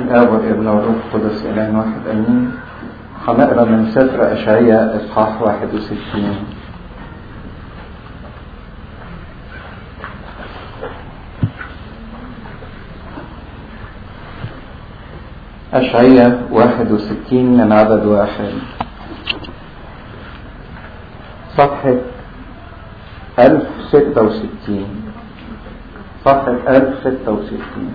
الآب والابن والروح القدس إله واحد أمين هنقرا من سفر أشعياء إصحاح 61 أشعياء 61 من عدد واحد صفحة 1066 صفحة 1066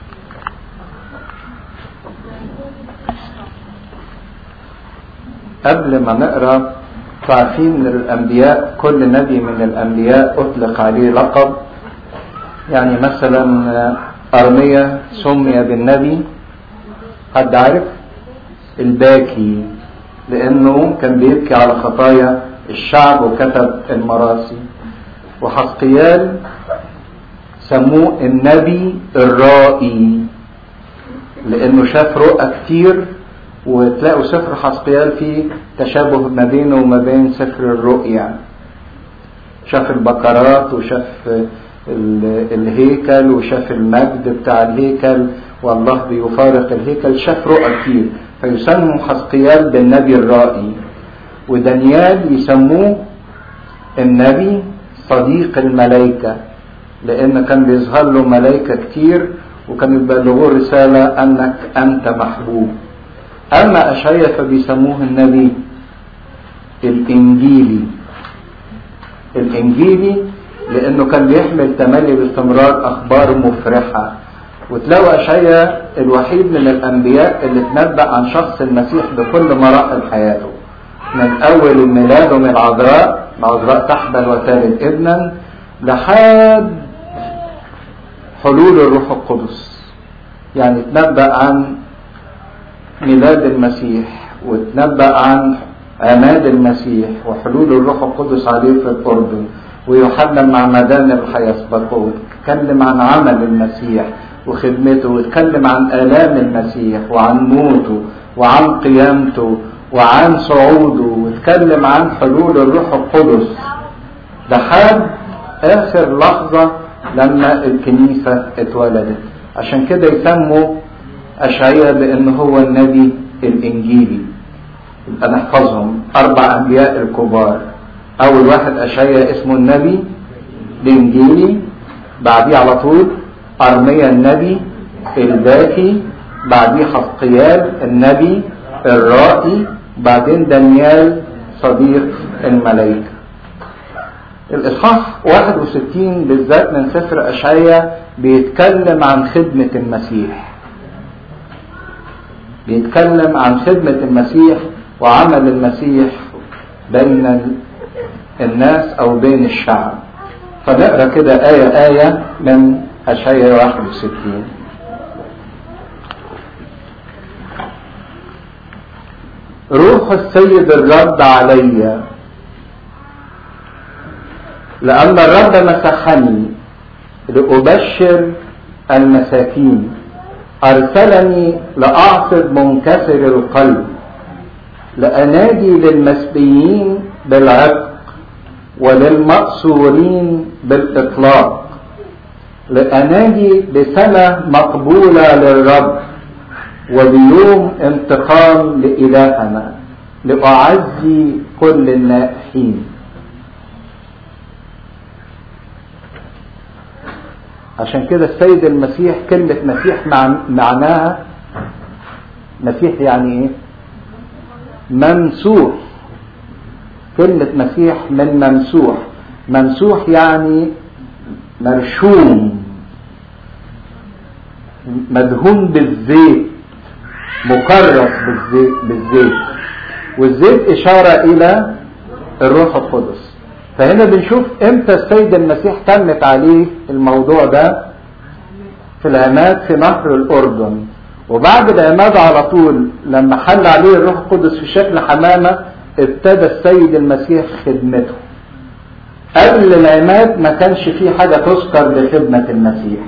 قبل ما نقرا فعارفين من الانبياء كل نبي من الانبياء اطلق عليه لقب يعني مثلا ارميا سمي بالنبي حد عارف الباكي لانه كان بيبكي على خطايا الشعب وكتب المراسي وحسقيال سموه النبي الرائي لانه شاف رؤى كتير وتلاقوا سفر حسقيال فيه تشابه ما بينه وما بين سفر الرؤيا شاف البقرات وشاف الهيكل وشاف المجد بتاع الهيكل والله بيفارق الهيكل شاف رؤى كتير فيسموا حسقيال بالنبي الرائي ودانيال يسموه النبي صديق الملائكة لأن كان بيظهر له ملائكة كتير وكان يبلغوه رسالة أنك أنت محبوب أما أشعيا فبيسموه النبي الإنجيلي الإنجيلي لأنه كان بيحمل تملي باستمرار أخبار مفرحة وتلاقوا أشعيا الوحيد من الأنبياء اللي تنبأ عن شخص المسيح بكل مراحل حياته من أول ميلاده من العذراء العذراء تحبل وتلد ابنا لحد حلول الروح القدس يعني تنبأ عن ميلاد المسيح وتنبأ عن عماد المسيح وحلول الروح القدس عليه في الأردن ويوحنا مع مدان الحيسبقه وتكلم عن عمل المسيح وخدمته وتكلم عن آلام المسيح وعن موته وعن قيامته وعن صعوده وتكلم عن حلول الروح القدس لحد آخر لحظة لما الكنيسة اتولدت عشان كده يسموا أشعياء بأن هو النبي الإنجيلي يبقى نحفظهم أربع أنبياء الكبار أول واحد أشعياء اسمه النبي الإنجيلي بعديه على طول أرميا النبي الباكي بعديه حسقيال النبي الرائي بعدين دانيال صديق الملائكة الإصحاح 61 بالذات من سفر أشعياء بيتكلم عن خدمة المسيح بيتكلم عن خدمة المسيح وعمل المسيح بين الناس أو بين الشعب فنقرأ كده آية آية من أشعياء 61 روح السيد الرب علي لأن الرب مسحني لأبشر المساكين أرسلني لأعصب منكسر القلب لأنادي للمسبيين بالعتق وللمقصورين بالإطلاق لأنادي بسنة مقبولة للرب وبيوم انتقام لإلهنا لأعزي كل النائحين عشان كده السيد المسيح كلمة مسيح مع معناها مسيح يعني ايه ممسوح كلمة مسيح من ممسوح ممسوح يعني مرشوم مدهون بالزيت مكرس بالزيت, بالزيت والزيت إشارة إلى الروح القدس فهنا بنشوف امتى السيد المسيح تمت عليه الموضوع ده في العماد في نهر الأردن وبعد العماد على طول لما حل عليه الروح القدس في شكل حمامة ابتدى السيد المسيح خدمته قبل العماد ما كانش فيه حاجة تذكر بخدمة المسيح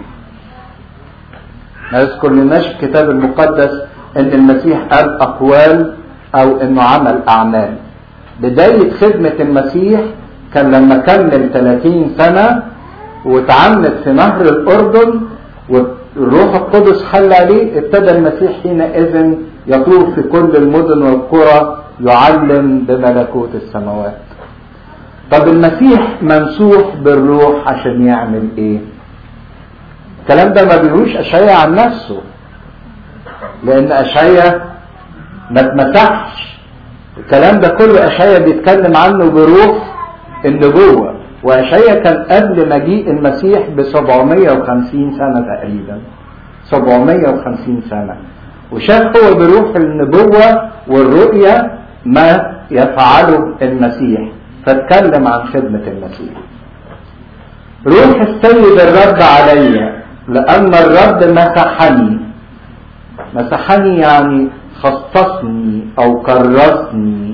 ما يذكر لناش في الكتاب المقدس ان المسيح قال اقوال او انه عمل اعمال بداية خدمة المسيح كان لما كمل 30 سنة واتعمد في نهر الأردن الروح القدس حل عليه ابتدى المسيح حينئذ يطوف في كل المدن والقرى يعلم بملكوت السماوات طب المسيح ممسوح بالروح عشان يعمل ايه الكلام ده ما بيقولوش اشعيا عن نفسه لان اشعيا ما اتمسحش الكلام ده كله اشعيا بيتكلم عنه بروح النبوة واشعيا كان قبل مجيء المسيح ب 750 سنة تقريبا 750 سنة وشاف هو بروح النبوة والرؤية ما يفعله المسيح فاتكلم عن خدمة المسيح روح السيد الرب علي لأن الرب مسحني مسحني يعني خصصني أو كرسني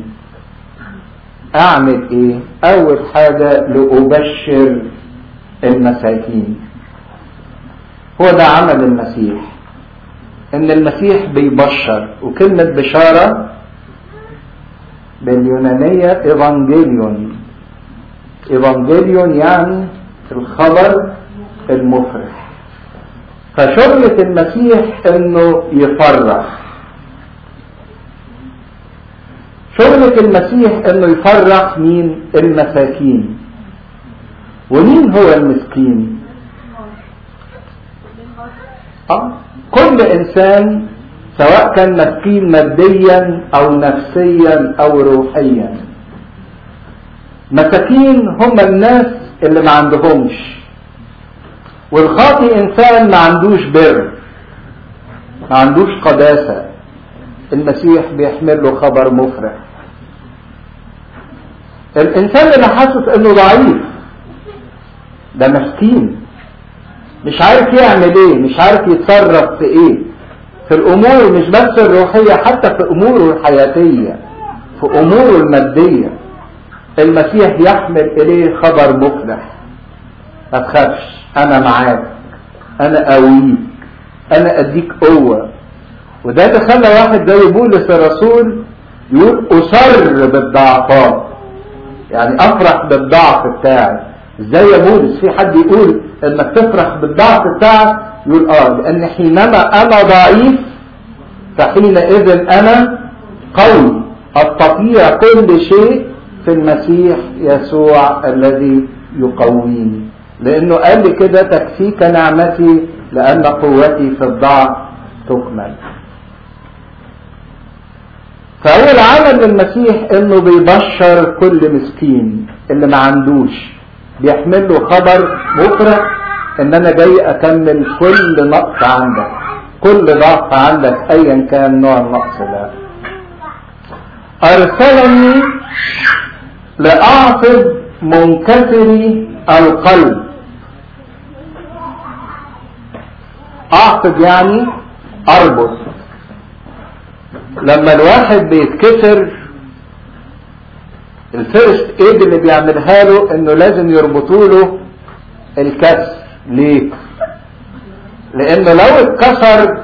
أعمل إيه؟ أول حاجة لأبشر المساكين هو ده عمل المسيح إن المسيح بيبشر وكلمة بشارة باليونانية إيفانجيليون إيفانجيليون يعني الخبر المفرح فشغلة المسيح انه يفرح شغلة المسيح انه يفرح مين المساكين ومين هو المسكين آه. كل انسان سواء كان مسكين ماديا او نفسيا او روحيا مساكين هم الناس اللي ما عندهمش والخاطي انسان ما عندوش بر ما عندوش قداسة المسيح بيحمل له خبر مفرح الانسان اللي حاسس انه ضعيف ده مسكين مش عارف يعمل ايه مش عارف يتصرف في ايه في الامور مش بس الروحية حتى في اموره الحياتية في اموره المادية المسيح يحمل اليه خبر مفرح ما تخافش انا معاك انا قويك انا اديك قوة وده اللي خلى واحد زي بولس الرسول يقول اصر بالضعفات يعني افرح بالضعف بتاعي ازاي يا بولس في حد يقول انك تفرح بالضعف بتاعك يقول اه لان حينما انا ضعيف فحينئذ انا قوي استطيع كل شيء في المسيح يسوع الذي يقويني لانه قال لي كده تكفيك نعمتي لان قوتي في الضعف تكمل فاول عمل للمسيح انه بيبشر كل مسكين اللي ما عندوش بيحمل له خبر مفرح ان انا جاي اكمل كل نقص عندك كل ضعف عندك ايا كان نوع النقص ده ارسلني لاعصب منكسري القلب اعصب يعني اربط لما الواحد بيتكسر الفيرست ايد اللي بيعملها له انه لازم يربطوا له الكسر ليه لانه لو اتكسر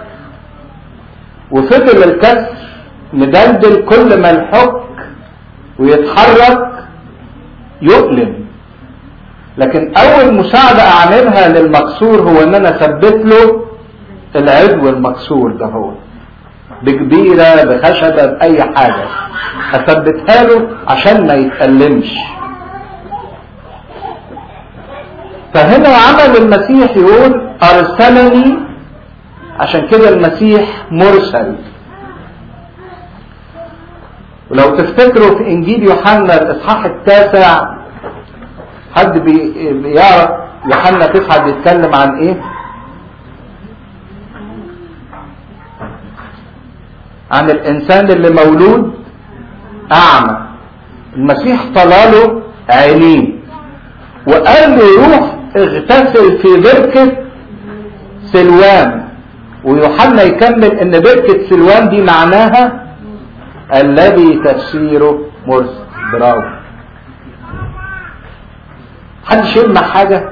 وفضل الكسر مدلدل كل ما الحك ويتحرك يؤلم لكن اول مساعدة اعملها للمكسور هو ان انا اثبت له العضو المكسور ده هو بكبيرة بخشبة بأي حاجة أثبتها له عشان ما يتألمش فهنا عمل المسيح يقول أرسلني عشان كده المسيح مرسل ولو تفتكروا في إنجيل يوحنا الإصحاح التاسع حد بيعرف يوحنا تسعة بيتكلم عن إيه؟ عن الانسان اللي مولود اعمى المسيح طلاله عينيه وقال له روح اغتسل في بركة سلوان ويوحنا يكمل ان بركة سلوان دي معناها الذي تفسيره مرسل برافو حدش يلمح حاجة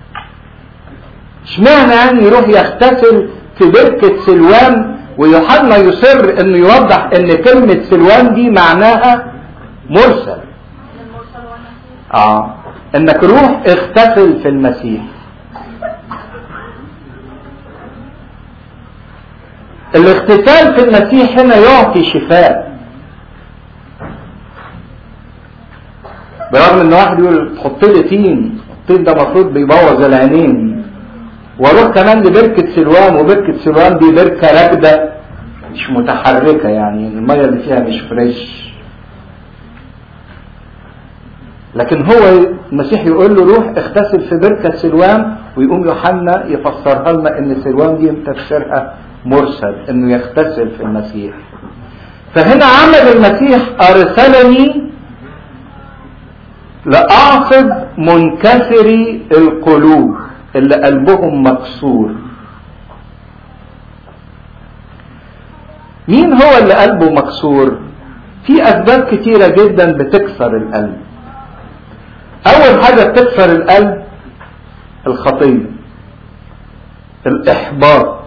اشمعنى يعني يروح يغتسل في بركة سلوان ويوحنا يصر انه يوضح ان كلمة سلوان دي معناها مرسل اه انك روح اغتسل في المسيح الاغتسال في المسيح هنا يعطي شفاء برغم ان واحد يقول تحط لي طين الطين ده المفروض بيبوظ العينين واروح كمان لبركة سلوان وبركة سلوان دي بركة راكدة مش متحركة يعني المية اللي فيها مش فريش لكن هو المسيح يقول له روح اغتسل في بركة سلوان ويقوم يوحنا يفسرها لنا ان سلوان دي تفسيرها مرسل انه يغتسل في المسيح فهنا عمل المسيح ارسلني لاعقد منكسري القلوب اللي قلبهم مكسور مين هو اللي قلبه مكسور في اسباب كتيرة جدا بتكسر القلب اول حاجة بتكسر القلب الخطية الاحباط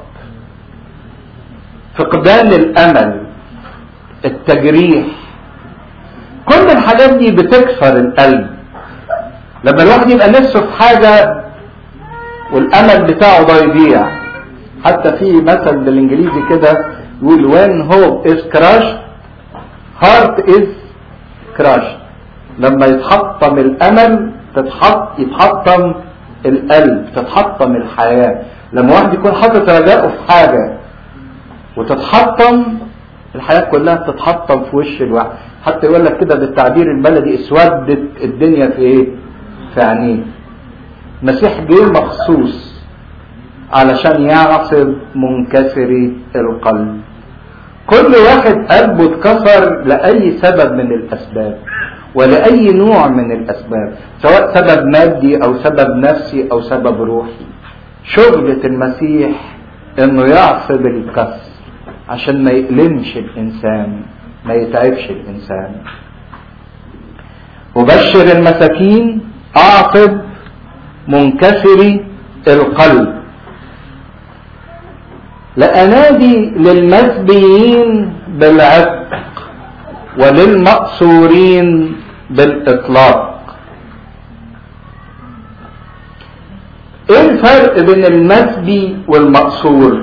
فقدان الامل التجريح كل الحاجات دي بتكسر القلب لما الواحد يبقى نفسه في حاجة والامل بتاعه ده يضيع حتى في مثل بالانجليزي كده يقول when hope is crushed heart is crushed لما يتحطم الامل تتحط يتحطم القلب تتحطم الحياة لما واحد يكون حاطط رجاءه في حاجة وتتحطم الحياة كلها بتتحطم في وش الواحد حتى يقول لك كده بالتعبير البلدي اسودت الدنيا في ايه في عينيه المسيح جه مخصوص علشان يعصب منكسري القلب كل واحد قلبه اتكسر لأي سبب من الأسباب ولأي نوع من الأسباب سواء سبب مادي أو سبب نفسي أو سبب روحي شغلة المسيح إنه يعصب الكسر عشان ما يألمش الإنسان ما يتعبش الإنسان وبشر المساكين أعقب منكسري القلب لأنادي للمسبيين بالعتق وللمقصورين بالإطلاق ايه الفرق بين المسبي والمقصور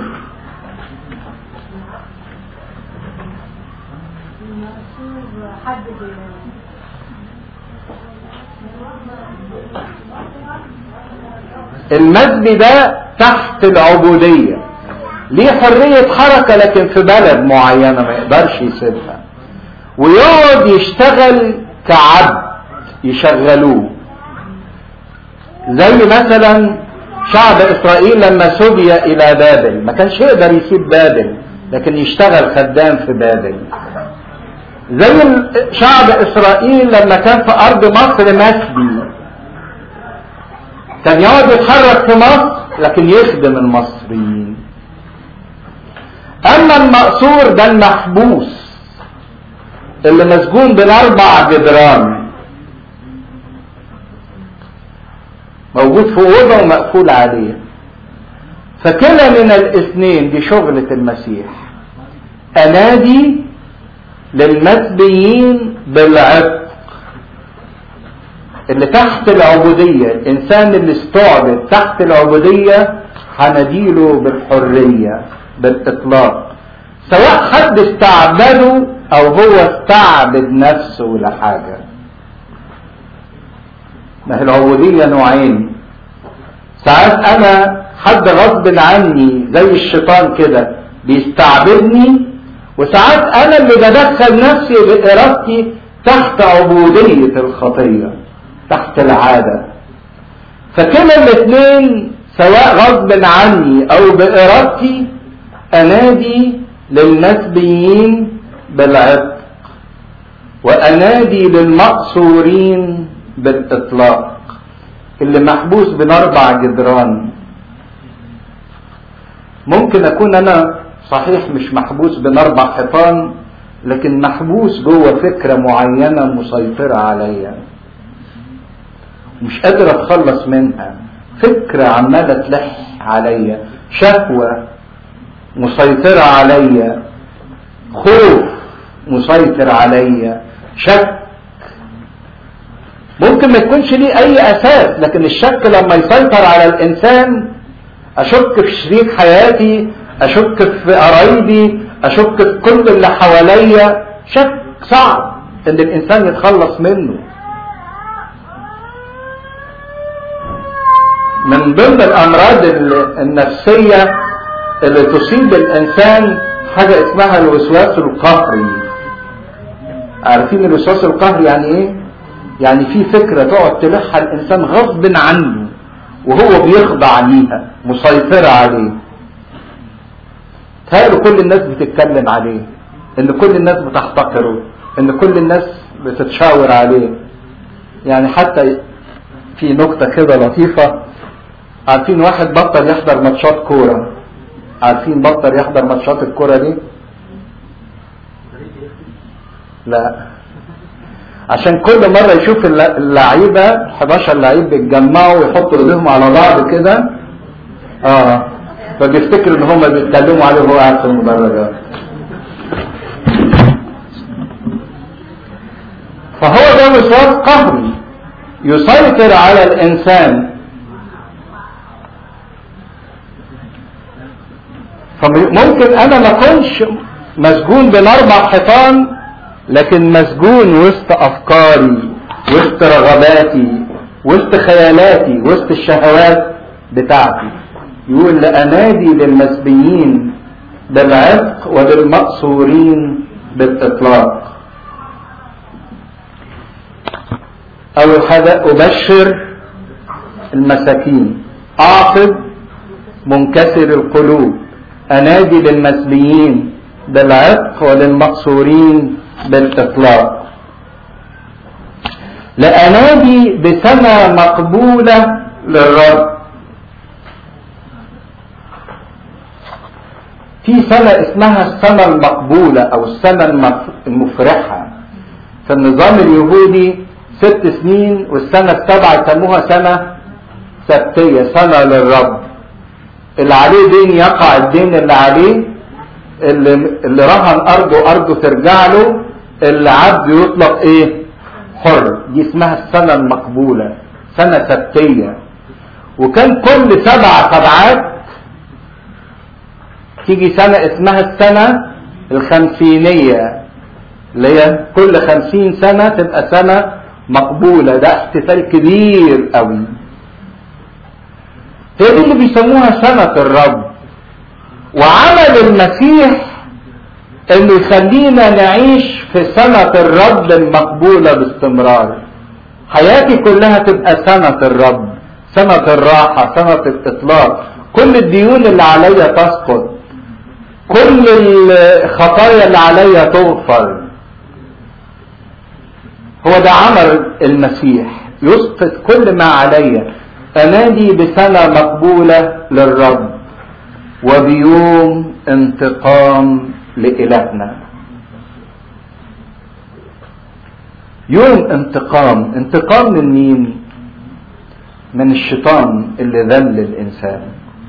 المسبي ده تحت العبودية ليه حرية حركة لكن في بلد معينة ما يقدرش يسيبها ويقعد يشتغل كعبد يشغلوه زي مثلا شعب اسرائيل لما سبي الى بابل ما كانش يقدر يسيب بابل لكن يشتغل خدام في بابل زي شعب اسرائيل لما كان في ارض مصر مسبي كان يقعد يتحرك في مصر لكن يخدم المصريين اما المقصور ده المحبوس اللي مسجون بين اربع جدران موجود في اوضه ومقفول عليه فكلا من الاثنين دي شغلة المسيح انادي للمسبيين بالعتق اللي تحت العبودية الانسان اللي استعبد تحت العبودية هنديله بالحرية بالاطلاق سواء حد استعبده او هو استعبد نفسه لحاجة ما هي العبودية نوعين ساعات انا حد غصب عني زي الشيطان كده بيستعبدني وساعات انا اللي بدخل نفسي بارادتي تحت عبودية الخطية تحت العادة فكلا الاثنين سواء غصب عني او بارادتي انادي للمسبيين بالعتق وانادي للمقصورين بالاطلاق اللي محبوس بين اربع جدران ممكن اكون انا صحيح مش محبوس بين اربع حيطان لكن محبوس جوه فكره معينه مسيطره عليا مش قادر اتخلص منها فكره عماله تلح عليا شهوه مسيطره عليا خوف مسيطر عليا شك ممكن ما يكونش ليه اي اساس لكن الشك لما يسيطر على الانسان اشك في شريك حياتي اشك في قرايبي اشك في كل اللي حواليا شك صعب ان الانسان يتخلص منه من ضمن الامراض النفسيه اللي تصيب الانسان حاجه اسمها الوسواس القهري عارفين الوسواس القهري يعني ايه يعني في فكره تقعد تلحها الانسان غصب عنه وهو بيخضع ليها مسيطره عليه تهيألوا كل الناس بتتكلم عليه ان كل الناس بتحتقره ان كل الناس بتتشاور عليه يعني حتى في نكتة كده لطيفة عارفين واحد بطل يحضر ماتشات كورة عارفين بطل يحضر ماتشات الكورة دي لا عشان كل مرة يشوف اللعيبة 11 لعيب بيتجمعوا ويحطوا ايديهم على بعض كده اه فبيفتكر ان هم بيتكلموا عليه وهو قاعد في المدرجات فهو ده وسواس قهري يسيطر على الانسان فممكن انا ما اكونش مسجون بين اربع حيطان لكن مسجون وسط افكاري وسط رغباتي وسط خيالاتي وسط الشهوات بتاعتي يقول لأنادي للمسبيين بالعتق وللمقصورين بالإطلاق أول حاجة أبشر المساكين أعصب منكسر القلوب أنادي للمسبيين بالعتق وللمقصورين بالإطلاق لأنادي بسنة مقبولة للرب في سنة اسمها السنة المقبولة أو السنة المفرحة في النظام اليهودي ست سنين والسنة السابعة يسموها سنة سبتية سنة للرب اللي عليه دين يقع الدين اللي عليه اللي, اللي رهن أرضه أرضه ترجع له اللي عبد يطلق إيه حر دي اسمها السنة المقبولة سنة سبتية وكان كل سبع سبعات تيجي سنة اسمها السنة الخمسينية اللي هي كل خمسين سنة تبقى سنة مقبولة ده احتفال كبير قوي هي دي اللي بيسموها سنة الرب وعمل المسيح انه يخلينا نعيش في سنة الرب المقبولة باستمرار حياتي كلها تبقى سنة الرب سنة الراحة سنة الاطلاق كل الديون اللي عليا تسقط كل الخطايا اللي عليا تغفر هو ده عمل المسيح يسقط كل ما عليا انادي بسنة مقبولة للرب وبيوم انتقام لإلهنا يوم انتقام انتقام من مين من الشيطان اللي ذل الانسان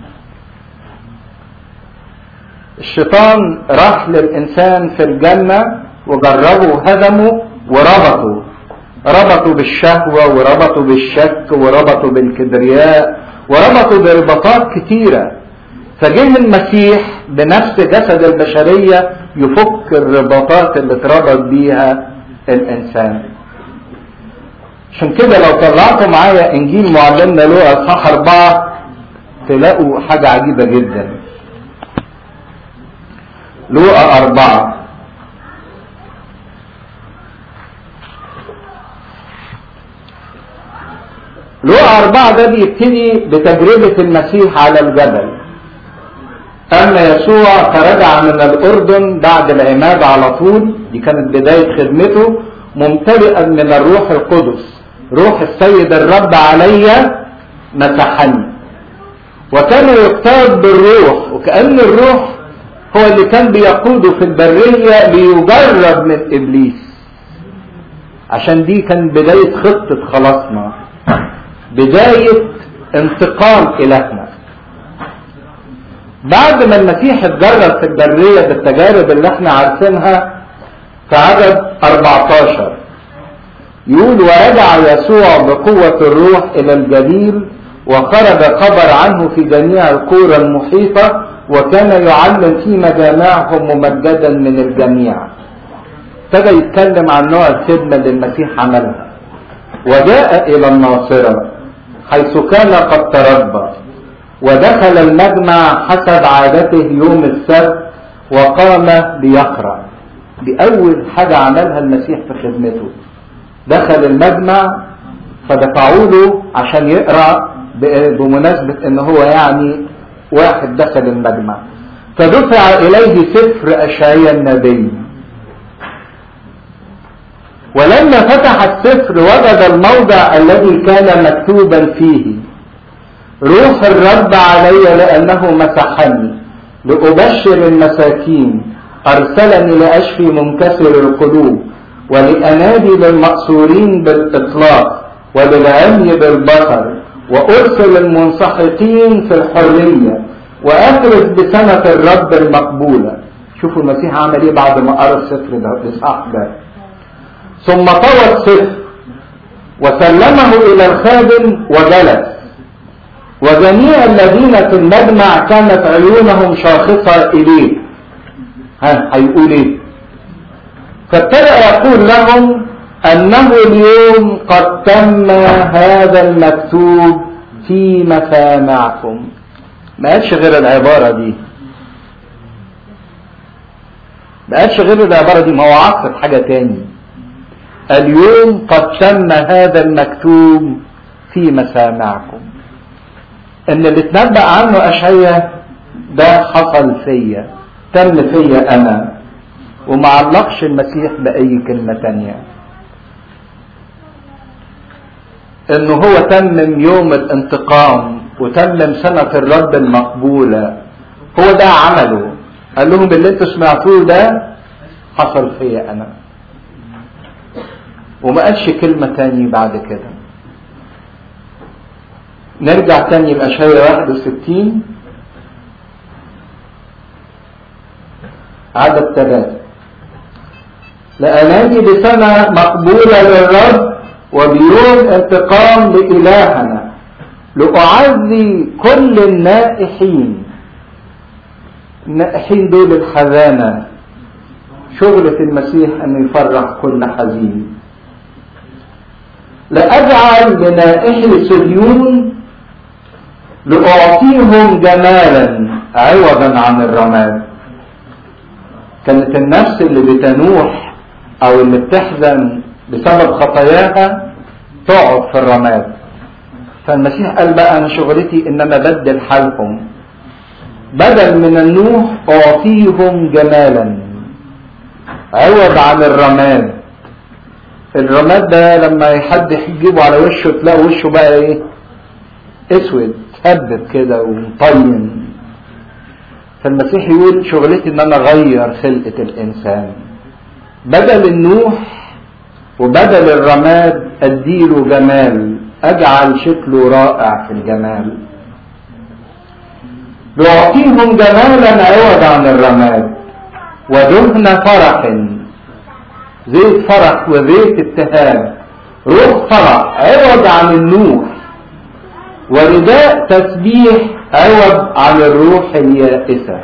الشيطان راح للإنسان في الجنة وجربه وهدمه وربطه ربطوا بالشهوة وربطوا بالشك وربطوا بالكبرياء وربطوا برباطات كتيرة فجه المسيح بنفس جسد البشرية يفك الرباطات اللي اتربط بيها الإنسان عشان كده لو طلعتوا معايا إنجيل معلمنا له أصحاح أربعة تلاقوا حاجة عجيبة جدا لوقا أربعة لوقا أربعة ده بيبتدي بتجربة المسيح على الجبل أما يسوع فرجع من الأردن بعد العماد على طول دي كانت بداية خدمته ممتلئا من الروح القدس روح السيد الرب علي مسحني وكان يقتاد بالروح وكأن الروح هو اللي كان بيقوده في البرية ليجرب من إبليس عشان دي كان بداية خطة خلاصنا بداية انتقام إلهنا بعد ما المسيح اتجرب في البرية بالتجارب اللي احنا عارفينها في عدد 14 يقول ورجع يسوع بقوة الروح إلى الجليل وخرج خبر عنه في جميع القرى المحيطة وكان يعلم في مجامعهم ممجدا من الجميع ابتدى يتكلم عن نوع الخدمة اللي المسيح عملها وجاء إلى الناصرة حيث كان قد تربى ودخل المجمع حسب عادته يوم السبت وقام ليقرأ دي أول حاجة عملها المسيح في خدمته دخل المجمع فدفعوا له عشان يقرأ بمناسبة ان هو يعني واحد دخل المجمع فدفع اليه سفر اشعياء النبي ولما فتح السفر وجد الموضع الذي كان مكتوبا فيه روح الرب علي لانه مسحني لابشر المساكين ارسلني لاشفي منكسر القلوب ولانادي للمأسورين بالاطلاق وللعمي بالبصر وارسل المنسحقين في الحريه وافرز بسنه الرب المقبوله شوفوا المسيح عمل ايه بعد ما قرا السفر ده الاصحاح ده ثم طوى السفر وسلمه الى الخادم وجلس وجميع الذين في المجمع كانت عيونهم شاخصه اليه ها هيقول ايه فابتدأ يقول لهم أنه اليوم قد تم هذا المكتوب في مسامعكم ما قالش غير العبارة دي ما قالش غير العبارة دي ما هو عقد حاجة تاني اليوم قد تم هذا المكتوب في مسامعكم ان اللي اتنبأ عنه اشعيا ده حصل فيا تم فيا انا وما علقش المسيح باي كلمة تانية انه هو تمم يوم الانتقام وتمم سنة الرب المقبولة هو ده عمله قال لهم اللي انتوا سمعتوه ده حصل فيا انا وما قالش كلمة تاني بعد كده نرجع تاني لأشعياء 61 عدد ثلاثة لأنني بسنة مقبولة للرب وبيوم انتقام لإلهنا لأعزي كل النائحين النائحين دول الحزانة شغلة المسيح أن يفرح كل حزين لأجعل لنائحي صهيون لأعطيهم جمالا عوضا عن الرماد كانت النفس اللي بتنوح أو اللي بتحزن بسبب خطاياها تقعد في الرماد فالمسيح قال بقى انا شغلتي ان انا بدل حالهم بدل من النوح اعطيهم جمالا عوض عن الرماد الرماد ده لما حد يجيبه على وشه تلاقي وشه بقى ايه اسود تهبب كده ومطين فالمسيح يقول شغلتي ان انا اغير خلقة الانسان بدل النوح وبدل الرماد اديله جمال اجعل شكله رائع في الجمال يعطيهم جمالا عوض عن الرماد ودهن فرح زيت فرح وزيت ابتهاج روح فرح عوض عن النوح ورداء تسبيح عوض عن الروح اليائسة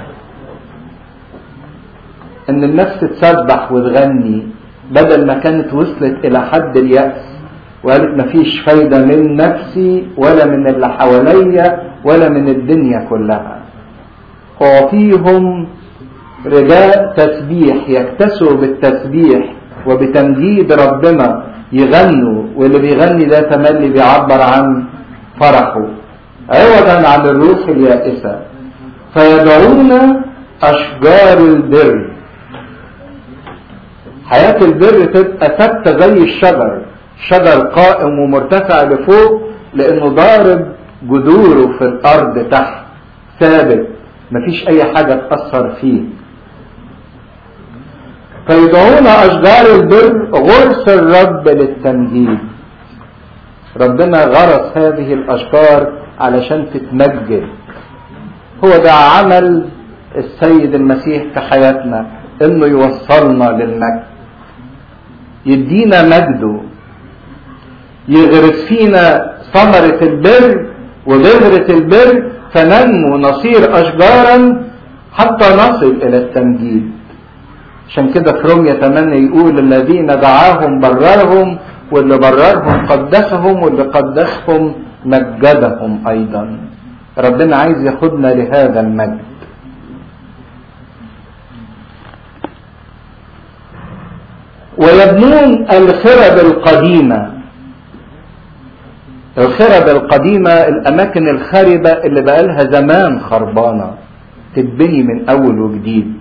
ان النفس تسبح وتغني بدل ما كانت وصلت الى حد اليأس وقالت مفيش فايدة من نفسي ولا من اللي حواليا ولا من الدنيا كلها أعطيهم رداء تسبيح يكتسوا بالتسبيح وبتمجيد ربنا يغنوا واللي بيغني ده تملي بيعبر عن فرحه عوضا عن الروح اليائسة فيدعون أشجار البر حياة البر تبقى ثابتة زي الشجر شجر قائم ومرتفع لفوق لانه ضارب جذوره في الارض تحت ثابت مفيش اي حاجة تأثر فيه فيدعون اشجار البر غرس الرب للتمجيد ربنا غرس هذه الاشجار علشان تتمجد هو ده عمل السيد المسيح في حياتنا انه يوصلنا للمجد يدينا مجده يغرس فينا ثمرة البر وبذرة البر فننمو نصير أشجارا حتى نصل الى التمجيد عشان كده في رومية 8 يقول الذين دعاهم بررهم واللي بررهم قدسهم واللي قدسهم مجدهم ايضا ربنا عايز ياخدنا لهذا المجد ويبنون الخرب القديمة الخرب القديمة الأماكن الخربة اللي بقالها زمان خربانة تتبني من أول وجديد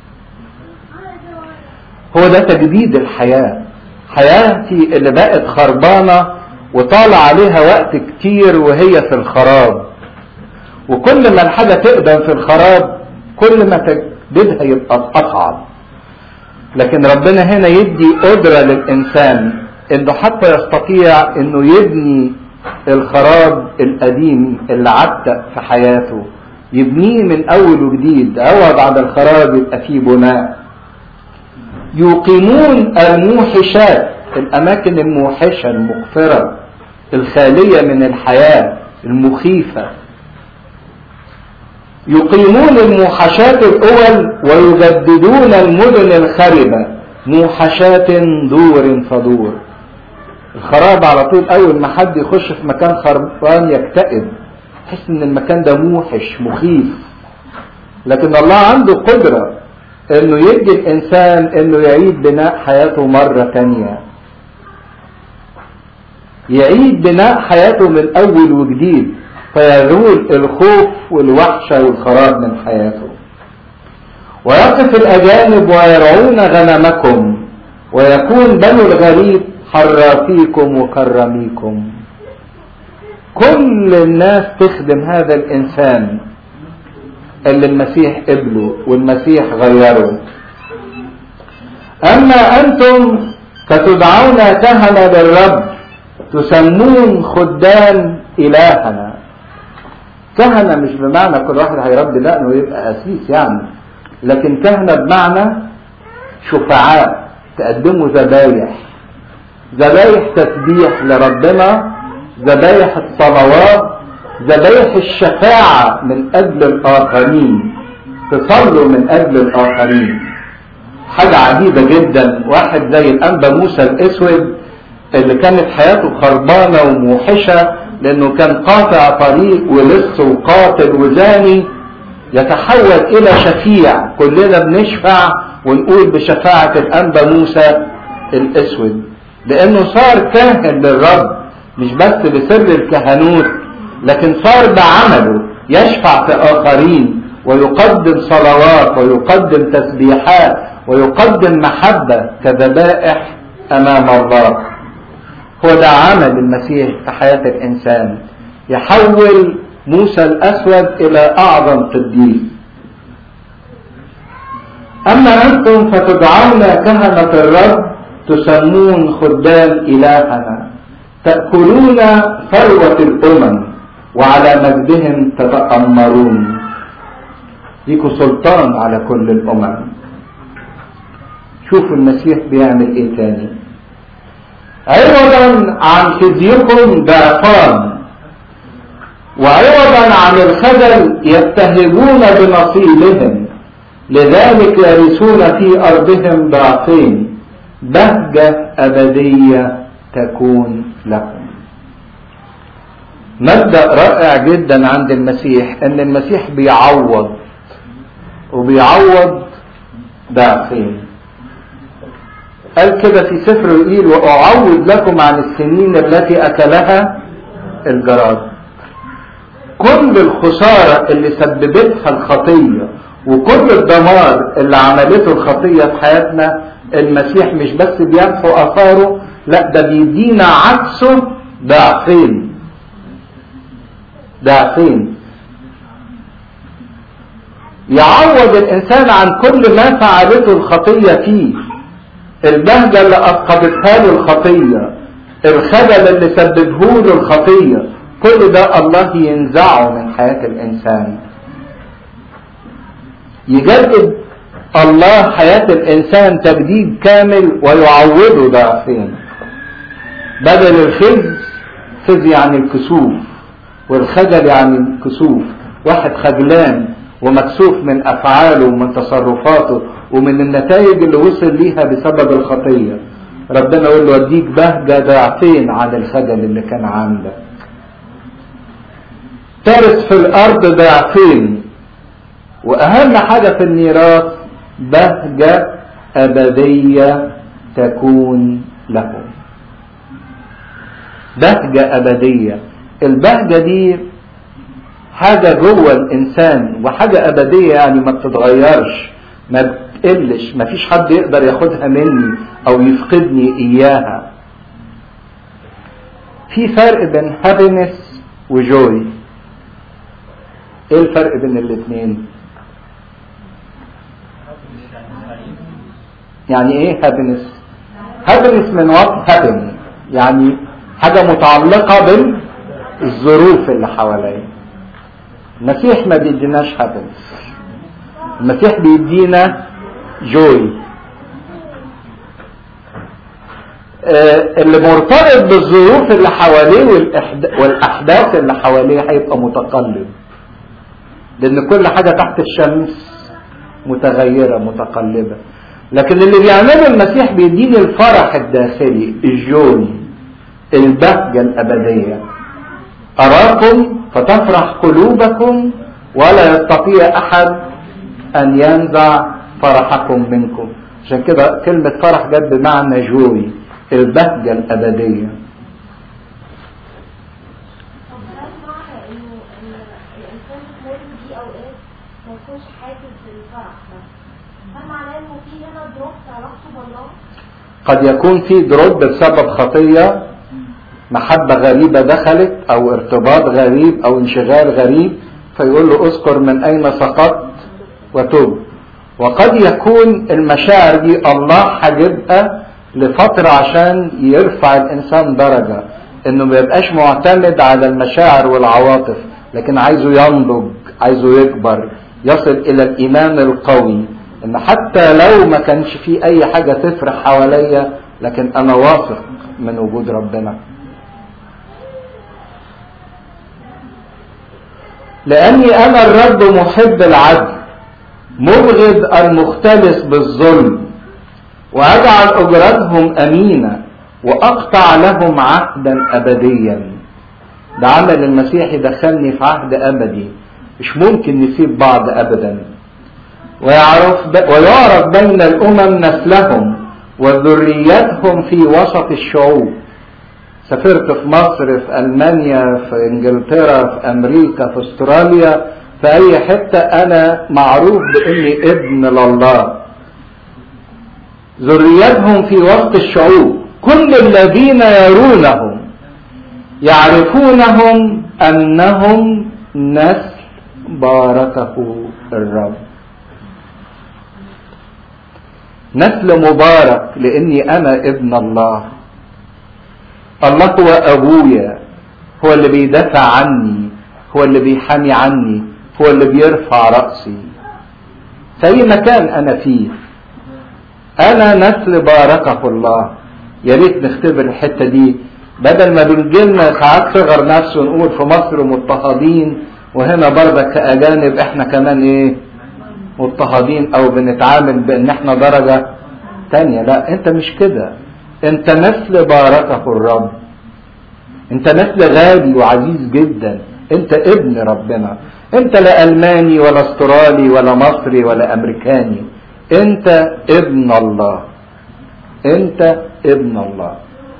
هو ده تجديد الحياة حياتي اللي بقت خربانة وطال عليها وقت كتير وهي في الخراب وكل ما الحاجة تقدم في الخراب كل ما تجديدها يبقى أصعب لكن ربنا هنا يدي قدرة للإنسان إنه حتى يستطيع إنه يبني الخراب القديم اللي عتق في حياته يبنيه من أول وجديد أول بعد الخراب يبقى فيه بناء يقيمون الموحشات الأماكن الموحشة المغفرة الخالية من الحياة المخيفة يقيمون الموحشات الأول ويجددون المدن الخربة موحشات دور فدور الخراب على طول أول ما حد يخش في مكان خربان يكتئب تحس إن المكان ده موحش مخيف لكن الله عنده قدرة إنه يدي الإنسان إنه يعيد بناء حياته مرة تانية يعيد بناء حياته من أول وجديد فيزول الخوف والوحشة والخراب من حياته ويقف الأجانب ويرعون غنمكم ويكون بنو الغريب حرافيكم وكرميكم كل الناس تخدم هذا الإنسان اللي المسيح قبله والمسيح غيره أما أنتم فتدعون كهنة للرب تسمون خدام إلهنا كهنة مش بمعنى كل واحد هيربي دقنه ويبقى أسيس يعني لكن كهنة بمعنى شفعاء تقدموا ذبايح ذبايح تسبيح لربنا ذبايح الصلوات ذبايح الشفاعة من أجل الآخرين تصلوا من أجل الآخرين حاجة عجيبة جدا واحد زي الأنبا موسى الأسود اللي كانت حياته خربانة وموحشة لأنه كان قاطع طريق ولص وقاتل وزاني يتحول إلى شفيع كلنا بنشفع ونقول بشفاعة الأنبا موسى الأسود لأنه صار كاهن للرب مش بس بسر الكهنوت لكن صار بعمله يشفع في آخرين ويقدم صلوات ويقدم تسبيحات ويقدم محبة كذبائح أمام الله هو ده عمل المسيح في حياة الإنسان يحول موسى الأسود إلى أعظم قديس أما أنتم فتدعون كهنة الرب تسمون خدام إلهنا تأكلون ثروة الأمم وعلى مجدهم تتأمرون ليكوا سلطان على كل الأمم شوفوا المسيح بيعمل ايه تاني عوضا عن خزيكم ضعفان وعوضا عن الخجل يبتهجون بنصيبهم لذلك يرثون في أرضهم ضعفين بهجة أبدية تكون لهم مبدأ رائع جدا عند المسيح ان المسيح بيعوض وبيعوض ضعفين قال كده في سفر يقول وأعوض لكم عن السنين التي أكلها الجراد كل الخسارة اللي سببتها الخطية وكل الدمار اللي عملته الخطية في حياتنا المسيح مش بس بيمحو أثاره لا ده بيدينا عكسه ضعفين ضعفين يعوض الإنسان عن كل ما فعلته الخطية فيه البهجة اللي أفقدتها له الخطية الخجل اللي سببه له الخطية كل ده الله ينزعه من حياة الإنسان يجدد الله حياة الإنسان تجديد كامل ويعوضه ضعفين بدل الخزي خزي يعني الكسوف والخجل يعني الكسوف واحد خجلان ومكسوف من افعاله ومن تصرفاته ومن النتائج اللي وصل ليها بسبب الخطيه ربنا يقول له اديك بهجه ضعفين عن الخجل اللي كان عندك ترث في الارض ضعفين واهم حاجه في الميراث بهجه ابديه تكون لهم بهجه ابديه البهجه دي حاجه جوه الانسان وحاجه ابديه يعني ما بتتغيرش ما بتقلش ما فيش حد يقدر ياخدها مني او يفقدني اياها في فرق بين هابينس وجوي ايه الفرق بين الاثنين يعني ايه هابينس هابينس من وات هابن يعني حاجة متعلقة بالظروف اللي حواليا المسيح ما بيديناش هابينس المسيح بيدينا جوي آه اللي مرتبط بالظروف اللي حواليه والاحداث اللي حواليه هيبقى متقلب لان كل حاجة تحت الشمس متغيرة متقلبة لكن اللي بيعمله المسيح بيديني الفرح الداخلي الجوي البهجة الأبدية أراكم فتفرح قلوبكم ولا يستطيع أحد أن ينزع فرحكم منكم عشان كده كلمة فرح جت بمعنى جوي البهجة الأبدية قد يكون في دروب بسبب خطية محبة غريبة دخلت او ارتباط غريب او انشغال غريب فيقول له اذكر من اين سقطت وتوب وقد يكون المشاعر دي الله هجيبها لفترة عشان يرفع الانسان درجة انه ما يبقاش معتمد على المشاعر والعواطف لكن عايزه ينضج عايزه يكبر يصل الى الايمان القوي ان حتى لو ما كانش في اي حاجة تفرح حواليا لكن انا واثق من وجود ربنا لاني انا الرب محب العدل مبغض المختلس بالظلم واجعل اجرتهم امينه واقطع لهم عهدا ابديا ده عمل المسيح يدخلني في عهد ابدي مش ممكن نسيب بعض ابدا ويعرف ويعرف بين الامم نسلهم وذريتهم في وسط الشعوب سافرت في مصر في المانيا في انجلترا في امريكا في استراليا في اي حته انا معروف باني ابن لله ذريتهم في وسط الشعوب كل الذين يرونهم يعرفونهم انهم نسل باركه الرب نسل مبارك لاني انا ابن الله الله هو ابويا هو اللي بيدافع عني هو اللي بيحامي عني هو اللي بيرفع راسي في اي مكان انا فيه انا نسل باركه الله يا ريت نختبر الحته دي بدل ما بنجيلنا ساعات صغر نفس ونقول في مصر مضطهدين وهنا برضك كاجانب احنا كمان ايه مضطهدين او بنتعامل بان احنا درجة تانية لا انت مش كده انت نسل باركه الرب انت نسل غالي وعزيز جدا انت ابن ربنا انت لا الماني ولا استرالي ولا مصري ولا امريكاني انت ابن الله انت ابن الله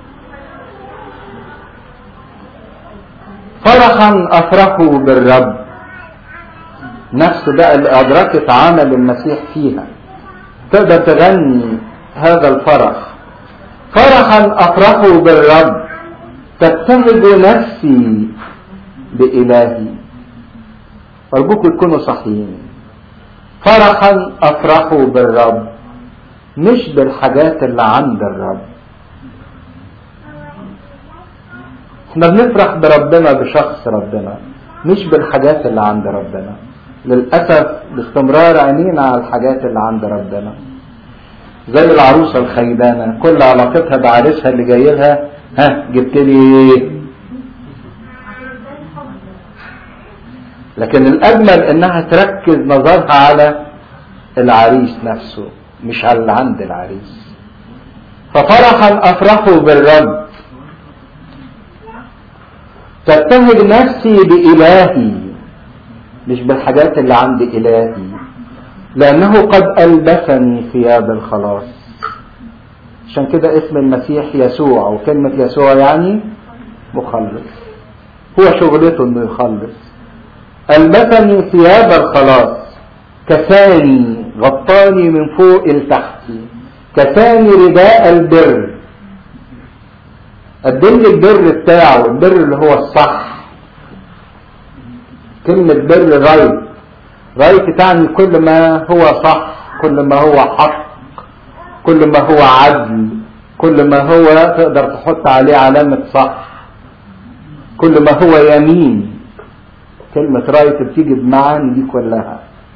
فرحا افرحوا بالرب نفس بقى اللي أدركت عمل المسيح فيها تقدر تغني هذا الفرح فرحا أفرحوا بالرب تبتهج نفسي بإلهي أرجوكم تكونوا صحيين فرحا أفرحوا بالرب مش بالحاجات اللي عند الرب احنا بنفرح بربنا بشخص ربنا مش بالحاجات اللي عند ربنا للأسف باستمرار عينينا على الحاجات اللي عند ربنا زي العروسة الخيبانة كل علاقتها بعريسها اللي جاي لها ها جبت لي ايه لكن الأجمل إنها تركز نظرها على العريس نفسه مش على اللي عند العريس ففرحا أفرحوا بالرب تبتهج نفسي بإلهي مش بالحاجات اللي عند إلهي لأنه قد ألبسني ثياب الخلاص عشان كده اسم المسيح يسوع وكلمة يسوع يعني مخلص هو شغلته انه يخلص ألبسني ثياب الخلاص كساني غطاني من فوق لتحت كساني رداء البر قدم لي البر بتاعه البر اللي هو الصح كلمة بر رايت رايت تعني كل ما هو صح كل ما هو حق كل ما هو عدل كل ما هو تقدر تحط عليه علامة صح كل ما هو يمين كلمة رايت بتيجي بمعاني دي كلها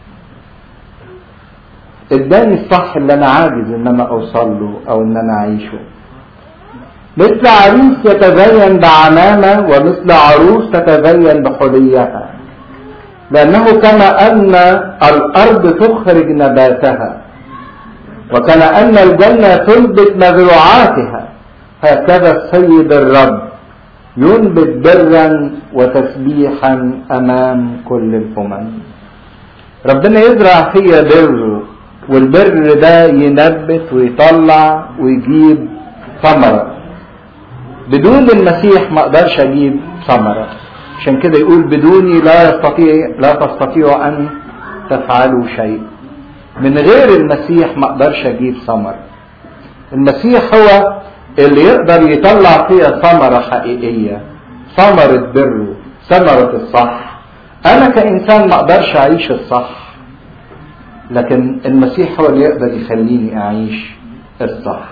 اداني الصح اللي انا عاجز ان انا اوصل له او ان انا اعيشه مثل عريس يتزين بعمامة ومثل عروس تتزين بحليها لأنه كما أن الأرض تخرج نباتها وكما أن الجنة تنبت مزروعاتها هكذا السيد الرب ينبت برا وتسبيحا أمام كل الأمم ربنا يزرع فيا بر والبر ده ينبت ويطلع ويجيب ثمرة بدون المسيح ما اقدرش اجيب ثمرة عشان كده يقول بدوني لا يستطيع لا تستطيع ان تفعلوا شيء من غير المسيح ما اقدرش اجيب ثمر المسيح هو اللي يقدر يطلع فيها ثمرة حقيقية ثمرة بره ثمرة الصح انا كانسان ما اقدرش اعيش الصح لكن المسيح هو اللي يقدر يخليني اعيش الصح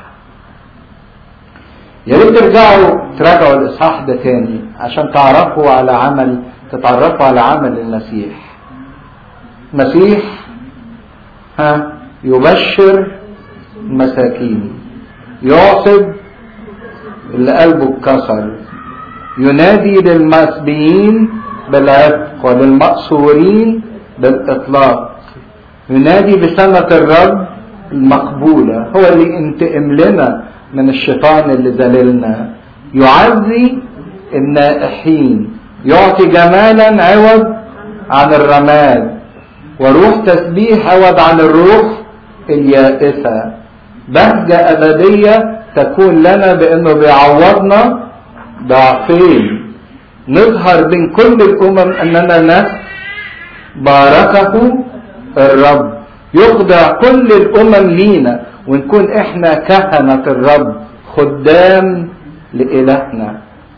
يا ريت ترجعوا تراجعوا الاصحاح ده تاني عشان تعرفوا على عمل تتعرفوا على عمل المسيح المسيح ها يبشر المساكين يعصب اللي قلبه اتكسر ينادي للمسبيين بالعتق وللمقصورين بالاطلاق ينادي بسنة الرب المقبولة هو اللي ينتقم لنا من الشيطان اللي ذللنا يعزي النائحين يعطي جمالا عوض عن الرماد وروح تسبيح عوض عن الروح اليائسة بهجة أبدية تكون لنا بأنه بيعوضنا ضعفين نظهر بين كل الأمم أننا ناس باركه الرب يخضع كل الأمم لينا ونكون احنا كهنة الرب خدام لإلهنا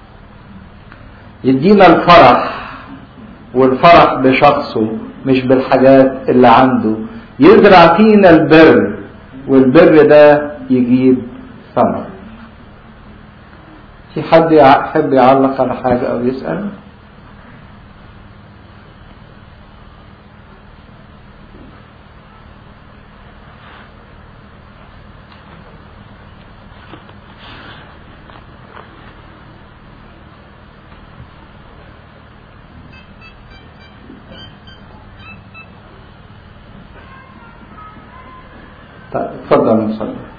يدينا الفرح والفرح بشخصه مش بالحاجات اللي عنده يزرع فينا البر والبر ده يجيب ثمر في حد يحب يعلق على حاجة أو يسأل؟ اتفضل نصلي